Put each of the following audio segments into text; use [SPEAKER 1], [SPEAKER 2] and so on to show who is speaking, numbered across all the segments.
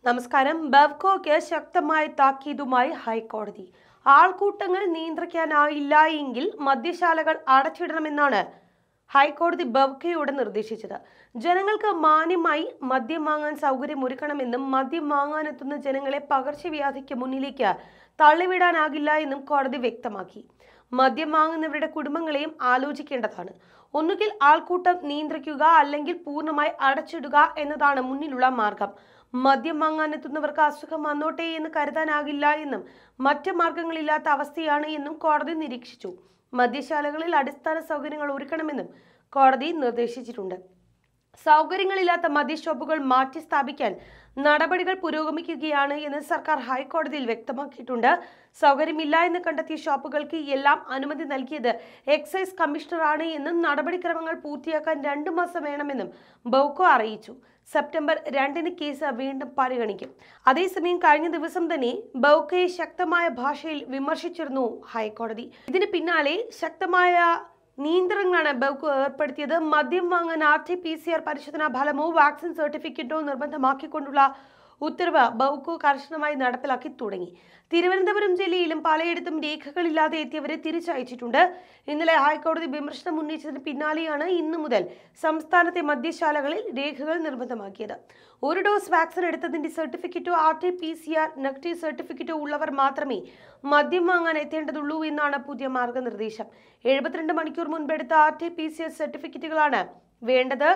[SPEAKER 1] നമസ്കാരം ബവ്കോയ്ക്ക് ശക്തമായ താക്കീതുമായി ഹൈക്കോടതി ആൾക്കൂട്ടങ്ങൾ നിയന്ത്രിക്കാനായില്ല എങ്കിൽ മദ്യശാലകൾ അടച്ചിടണമെന്നാണ് ഹൈക്കോടതി ബവ്കയോട് നിർദ്ദേശിച്ചത് ജനങ്ങൾക്ക് മാന്യമായി മദ്യം വാങ്ങാൻ സൗകര്യമൊരുക്കണമെന്നും മദ്യം വാങ്ങാനെത്തുന്ന ജനങ്ങളെ പകർച്ചവ്യാധിക്ക് മുന്നിലേക്ക് തള്ളിവിടാനാകില്ല എന്നും കോടതി വ്യക്തമാക്കി മദ്യം വാങ്ങുന്നവരുടെ കുടുംബങ്ങളെയും ആലോചിക്കേണ്ടതാണ് ഒന്നുകിൽ ആൾക്കൂട്ടം നിയന്ത്രിക്കുക അല്ലെങ്കിൽ പൂർണ്ണമായി അടച്ചിടുക എന്നതാണ് മുന്നിലുള്ള മാർഗം മദ്യം വാങ്ങാനെത്തുന്നവർക്ക് അസുഖം വന്നോട്ടെ എന്ന് കരുതാനാകില്ല എന്നും മറ്റ് മാർഗങ്ങളില്ലാത്ത അവസ്ഥയാണ് എന്നും കോടതി നിരീക്ഷിച്ചു മദ്യശാലകളിൽ അടിസ്ഥാന സൗകര്യങ്ങൾ ഒരുക്കണമെന്നും കോടതി നിർദ്ദേശിച്ചിട്ടുണ്ട് സൗകര്യങ്ങളില്ലാത്ത മദ്യഷോപ്പുകൾ മാറ്റി സ്ഥാപിക്കാൻ നടപടികൾ പുരോഗമിക്കുകയാണ് എന്ന് സർക്കാർ ഹൈക്കോടതിയിൽ വ്യക്തമാക്കിയിട്ടുണ്ട് സൗകര്യമില്ല എന്ന് കണ്ടെത്തിയ ഷോപ്പുകൾക്ക് എല്ലാം അനുമതി നൽകിയത് എക്സൈസ് കമ്മീഷണറാണ് എന്നും നടപടിക്രമങ്ങൾ പൂർത്തിയാക്കാൻ രണ്ടു മാസം വേണമെന്നും ബൗക്കോ അറിയിച്ചു സെപ്റ്റംബർ രണ്ടിന് കേസ് വീണ്ടും പരിഗണിക്കും അതേസമയം കഴിഞ്ഞ ദിവസം തന്നെ ബൗക്കയെ ശക്തമായ ഭാഷയിൽ വിമർശിച്ചിരുന്നു ഹൈക്കോടതി ഇതിന് പിന്നാലെ ശക്തമായ നിയന്ത്രണങ്ങളാണ് ബൗക്കോ ഏർപ്പെടുത്തിയത് മദ്യം വാങ്ങാൻ R T P C R പരിശോധനാ ഫലമോ വാക്സിൻ സർട്ടിഫിക്കറ്റോ നിർബന്ധമാക്കിക്കൊണ്ടുള്ള ഉത്തരവ് ബൗക്കോ കർശനമായി നടപ്പിലാക്കി തുടങ്ങി തിരുവനന്തപുരം ജില്ലയിലും പലയിടത്തും രേഖകളില്ലാതെ എത്തിയവരെ തിരിച്ചയച്ചിട്ടുണ്ട് ഇന്നലെ ഹൈക്കോടതി വിമർശനം ഉന്നയിച്ചതിന് പിന്നാലെയാണ് ഇന്നു മുതൽ സംസ്ഥാനത്തെ മദ്യശാലകളിൽ രേഖകൾ നിർബന്ധമാക്കിയത് ഒരു ഡോസ് വാക്സിൻ എടുത്തതിന്റെ സർട്ടിഫിക്കറ്റോ R T P C R negative സർട്ടിഫിക്കറ്റോ ഉള്ളവർ മാത്രമേ മദ്യം വാങ്ങാൻ എത്തേണ്ടതുള്ളൂ എന്നാണ് പുതിയ മാർഗനിർദ്ദേശം എഴുപത്തിരണ്ട് മണിക്കൂർ മുൻപെടുത്ത R T P C R സർട്ടിഫിക്കറ്റുകളാണ് വേണ്ടത്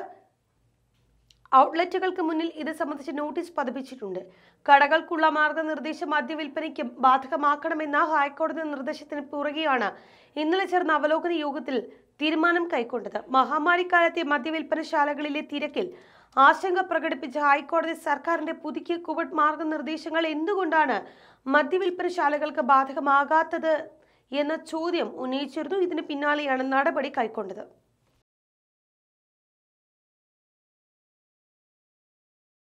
[SPEAKER 1] ഔട്ട്ലെറ്റുകൾക്ക് മുന്നിൽ ഇത് സംബന്ധിച്ച് നോട്ടീസ് പതിപ്പിച്ചിട്ടുണ്ട് കടകൾക്കുള്ള മാർഗനിർദ്ദേശം മദ്യവിൽപ്പനയ്ക്കും ബാധകമാക്കണമെന്ന ഹൈക്കോടതി നിർദ്ദേശത്തിന് പുറകെയാണ് ഇന്നലെ ചേർന്ന അവലോകന യോഗത്തിൽ തീരുമാനം കൈക്കൊണ്ടത് മഹാമാരിക്കാലത്തെ മദ്യവിൽപ്പനശാലകളിലെ തിരക്കിൽ ആശങ്ക പ്രകടിപ്പിച്ച ഹൈക്കോടതി സർക്കാരിന്റെ പുതുക്കിയ കോവിഡ് മാർഗനിർദ്ദേശങ്ങൾ എന്തുകൊണ്ടാണ് മദ്യവിൽപ്പനശാലകൾക്ക് ബാധകമാകാത്തത് എന്ന ചോദ്യം ഉന്നയിച്ചിരുന്നു ഇതിന് പിന്നാലെയാണ് നടപടി കൈക്കൊണ്ടത്